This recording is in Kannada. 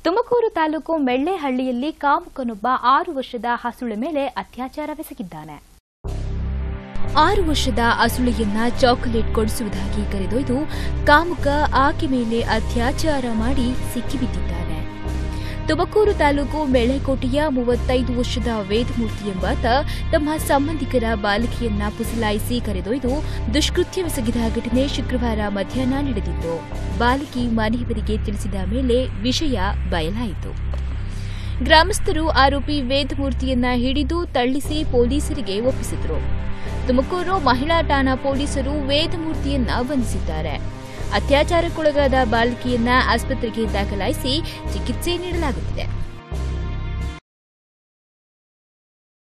ತುಮಕೂರು ತಾಲೂಕು ಮೆಳ್ಳೆಹಳ್ಳಿಯಲ್ಲಿ ಕಾಮುಕನೊಬ್ಬ ಆರು ವರ್ಷದ ಹಸುಳೆ ಮೇಲೆ ಅತ್ಯಾಚಾರವೆಸಗಿದ್ದಾನೆ ಆರು ವರ್ಷದ ಅಸುಳೆಯನ್ನ ಚಾಕೊಲೇಟ್ ಕೊಡಿಸುವುದಾಗಿ ಕರೆದೊಯ್ದು ಕಾಮುಕ ಆಕೆ ಮೇಲೆ ಅತ್ಯಾಚಾರ ಮಾಡಿ ಸಿಕ್ಕಿಬಿದ್ದಿದ್ದಾನೆ ತುಮಕೂರು ತಾಲೂಕು ಮೆಳೆಕೋಟೆಯ ಮೂವತ್ತೈದು ವರ್ಷದ ವೇದಮೂರ್ತಿ ಎಂಬಾತ ತಮ್ಮ ಸಂಬಂಧಿಕರ ಬಾಲಕಿಯನ್ನ ಪುಸಲಾಯಿಸಿ ಕರೆದೊಯ್ದು ದುಷ್ಕೃತ್ಯವೆಸಗಿದ ಘಟನೆ ಶುಕ್ರವಾರ ಮಧ್ಯಾಹ್ನ ನಡೆದಿತ್ತು ಬಾಲಕಿ ಮನೆಯವರಿಗೆ ತಿಳಿಸಿದ ಮೇಲೆ ವಿಷಯ ಬಯಲಾಯಿತು ಗ್ರಾಮಸ್ಥರು ಆರೋಪಿ ವೇದಮೂರ್ತಿಯನ್ನ ಹಿಡಿದು ತಳ್ಳಿಸಿ ಪೊಲೀಸರಿಗೆ ಒಪ್ಪಿಸಿದರು ತುಮಕೂರು ಮಹಿಳಾ ಠಾಣಾ ಪೊಲೀಸರು ವೇದಮೂರ್ತಿಯನ್ನ ಬಂಧಿಸಿದ್ದಾರೆ ಅತ್ಯಾಚಾರಕ್ಕೊಳಗಾದ ಬಾಲಕಿಯನ್ನ ಆಸ್ಪತ್ರೆಗೆ ದಾಖಲಾಯಿಸಿ ಚಿಕಿತ್ಸೆ ನೀಡಲಾಗುತ್ತಿದೆ